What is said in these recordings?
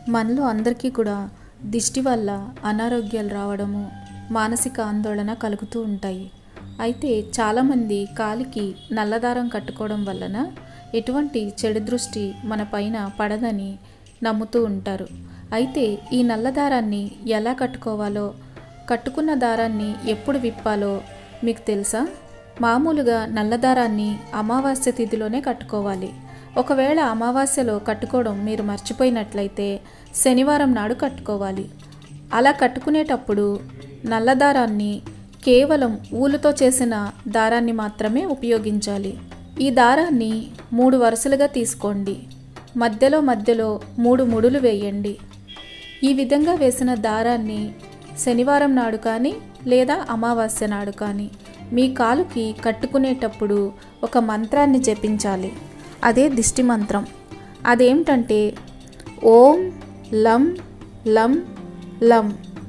మనలో అందరికీ కూడా దిష్టి వల్ల అనారోగ్యాలు రావడము మానసిక ఆందోళన కలుగుతూ ఉంటాయి అయితే చాలామంది కాలికి నల్లదారం కట్టుకోవడం వలన ఎటువంటి చెడు దృష్టి మన పైన పడదని నమ్ముతూ ఉంటారు అయితే ఈ నల్లదారాన్ని ఎలా కట్టుకోవాలో కట్టుకున్న దారాన్ని ఎప్పుడు విప్పాలో మీకు తెలుసా మామూలుగా నల్లదారాన్ని అమావాస్య తిథిలోనే కట్టుకోవాలి ఒకవేళ అమావాస్యలో కట్టుకోవడం మీరు మర్చిపోయినట్లయితే శనివారం నాడు కట్టుకోవాలి అలా కట్టుకునేటప్పుడు నల్లదారాన్ని కేవలం ఊలుతో చేసిన దారాన్ని మాత్రమే ఉపయోగించాలి ఈ దారాన్ని మూడు వరుసలుగా తీసుకోండి మధ్యలో మధ్యలో మూడు ముడులు వేయండి ఈ విధంగా వేసిన దారాన్ని శనివారం నాడు కానీ లేదా అమావాస్య నాడు కానీ మీ కాలుకి కట్టుకునేటప్పుడు ఒక మంత్రాన్ని జపించాలి అదే దిష్టి మంత్రం అదేమిటంటే ఓం లం లం లం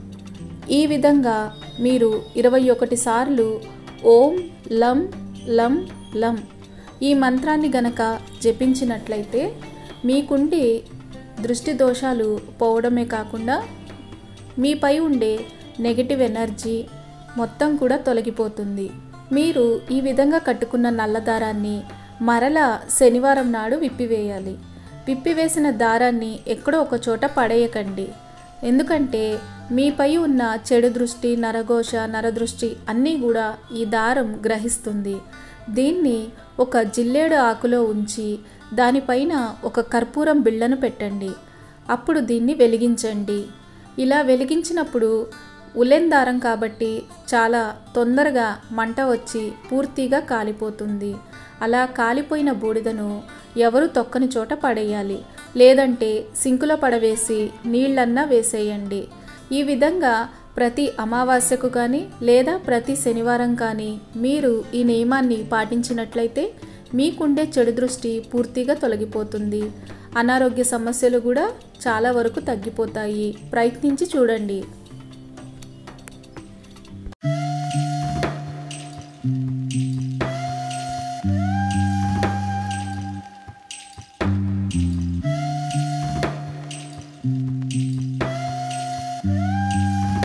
ఈ విధంగా మీరు ఇరవై ఒకటి సార్లు ఓం లం లం లం ఈ మంత్రాన్ని గనక జపించినట్లయితే మీకుండే దృష్టి దోషాలు పోవడమే కాకుండా మీపై ఉండే నెగిటివ్ ఎనర్జీ మొత్తం కూడా తొలగిపోతుంది మీరు ఈ విధంగా కట్టుకున్న నల్లదారాన్ని మరలా శనివారం నాడు విప్పివేయాలి విప్పివేసిన దారాన్ని ఎక్కడో ఒక చోట పడేయకండి ఎందుకంటే మీపై ఉన్న చెడు దృష్టి నరఘోష నరదృష్టి అన్నీ కూడా ఈ దారం గ్రహిస్తుంది దీన్ని ఒక జిల్లేడు ఆకులో ఉంచి దానిపైన ఒక కర్పూరం బిళ్ళను పెట్టండి అప్పుడు దీన్ని వెలిగించండి ఇలా వెలిగించినప్పుడు ఉలెన్ దారం కాబట్టి చాలా తొందరగా మంట వచ్చి పూర్తిగా కాలిపోతుంది అలా కాలిపోయిన బూడిదను ఎవరు తొక్కని చోట పడేయాలి లేదంటే సింకులో పడవేసి నీళ్ళన్నా వేసేయండి ఈ విధంగా ప్రతి అమావాస్యకు కానీ లేదా ప్రతి శనివారం కానీ మీరు ఈ నియమాన్ని పాటించినట్లయితే మీకుండే చెడు దృష్టి పూర్తిగా తొలగిపోతుంది అనారోగ్య సమస్యలు కూడా చాలా వరకు తగ్గిపోతాయి ప్రయత్నించి చూడండి